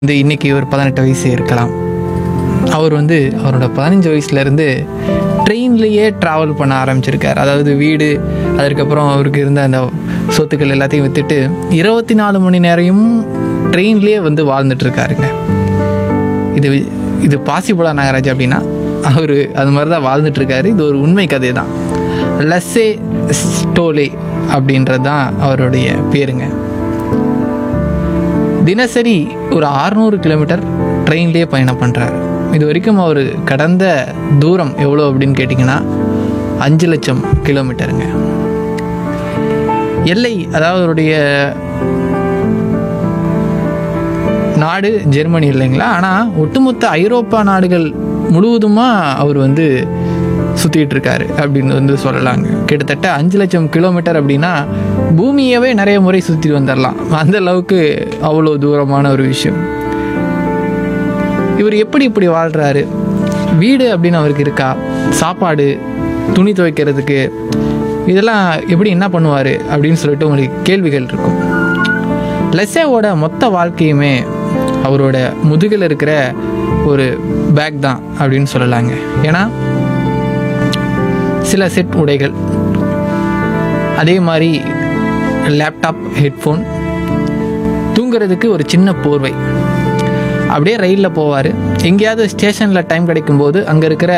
வந்து இன்னைக்கு ஒரு பதினெட்டு வயசு இருக்கலாம் அவர் வந்து அவரோட பதினஞ்சு வயசுலேருந்து ட்ரெயின்லேயே ட்ராவல் பண்ண ஆரம்பிச்சிருக்கார் அதாவது வீடு அதுக்கப்புறம் அவருக்கு இருந்த அந்த சொத்துக்கள் எல்லாத்தையும் விற்றுட்டு இருபத்தி நாலு மணி நேரமும் ட்ரெயின்லேயே வந்து வாழ்ந்துட்டு இருக்காருங்க இது இது பாசிபிளா நாகராஜ் அப்படின்னா அவர் அது மாதிரி தான் வாழ்ந்துட்டு இருக்காரு இது ஒரு உண்மை கதை தான் லஸ்ஸே ஸ்டோலே அப்படின்றது தான் அவருடைய பேருங்க தினசரி ஒரு 600 கிலோமீட்டர் ட்ரெயின்லேயே பயணம் பண்ணுறாரு இது வரைக்கும் அவர் கடந்த தூரம் எவ்வளோ அப்படின்னு கேட்டிங்கன்னா அஞ்சு லட்சம் கிலோமீட்டருங்க எல்லை அதாவது அவருடைய நாடு ஜெர்மனி இல்லைங்களா ஆனால் ஒட்டுமொத்த ஐரோப்பா நாடுகள் முழுவதுமாக அவர் வந்து சுற்றிட்டு இருக்காரு அப்படின்னு வந்து சொல்லலாங்க கிட்டத்தட்ட அஞ்சு லட்சம் கிலோமீட்டர் அப்படின்னா பூமியவே நிறைய முறை சுற்றி வந்துடலாம் அந்த அளவுக்கு அவ்வளோ தூரமான ஒரு விஷயம் இவர் எப்படி இப்படி வாழ்கிறாரு வீடு அப்படின்னு அவருக்கு இருக்கா சாப்பாடு துணி துவைக்கிறதுக்கு இதெல்லாம் எப்படி என்ன பண்ணுவார் அப்படின்னு சொல்லிட்டு உங்களுக்கு கேள்விகள் இருக்கும் லெஸ்ஸேவோட மொத்த வாழ்க்கையுமே அவரோட முதுகில் இருக்கிற ஒரு பேக் தான் அப்படின்னு சொல்லலாங்க ஏன்னா சில செட் உடைகள் அதே மாதிரி லேப்டாப் ஹெட்ஃபோன் தூங்குறதுக்கு ஒரு சின்ன போர்வை அப்படியே ரயிலில் போவார் எங்கேயாவது ஸ்டேஷனில் டைம் கிடைக்கும்போது அங்கே இருக்கிற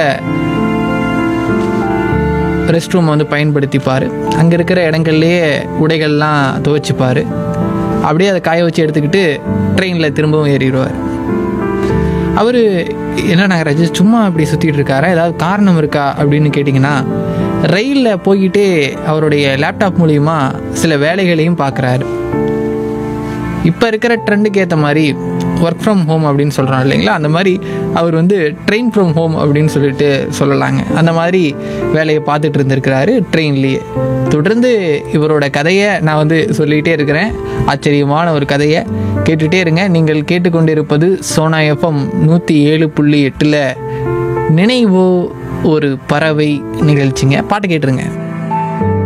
ரெஸ்ட் ரூம் வந்து பயன்படுத்திப்பார் அங்கே இருக்கிற இடங்கள்லேயே உடைகள்லாம் துவைச்சிப்பார் அப்படியே அதை காய வச்சு எடுத்துக்கிட்டு ட்ரெயினில் திரும்பவும் ஏறிடுவார் அவர் என்ன நாகராஜ் சும்மா அப்படி சுற்றிட்டு இருக்காரா ஏதாவது காரணம் இருக்கா அப்படின்னு கேட்டிங்கன்னா ரயிலில் போய்கிட்டே அவருடைய லேப்டாப் மூலிமா சில வேலைகளையும் பார்க்குறாரு இப்போ இருக்கிற ட்ரெண்டுக்கு ஏற்ற மாதிரி ஒர்க் ஃப்ரம் ஹோம் அப்படின்னு சொல்கிறோம் இல்லைங்களா அந்த மாதிரி அவர் வந்து ட்ரெயின் ஃப்ரம் ஹோம் அப்படின்னு சொல்லிட்டு சொல்லலாங்க அந்த மாதிரி வேலையை பார்த்துட்டு இருந்திருக்கிறாரு ட்ரெயின்லேயே தொடர்ந்து இவரோட கதையை நான் வந்து சொல்லிகிட்டே இருக்கிறேன் ஆச்சரியமான ஒரு கதையை கேட்டுகிட்டே இருங்க நீங்கள் கேட்டுக்கொண்டிருப்பது சோனா எஃப்எம் நூற்றி ஏழு புள்ளி எட்டில் நினைவோ ஒரு பறவை நிகழ்ச்சிங்க பாட்டு கேட்டுருங்க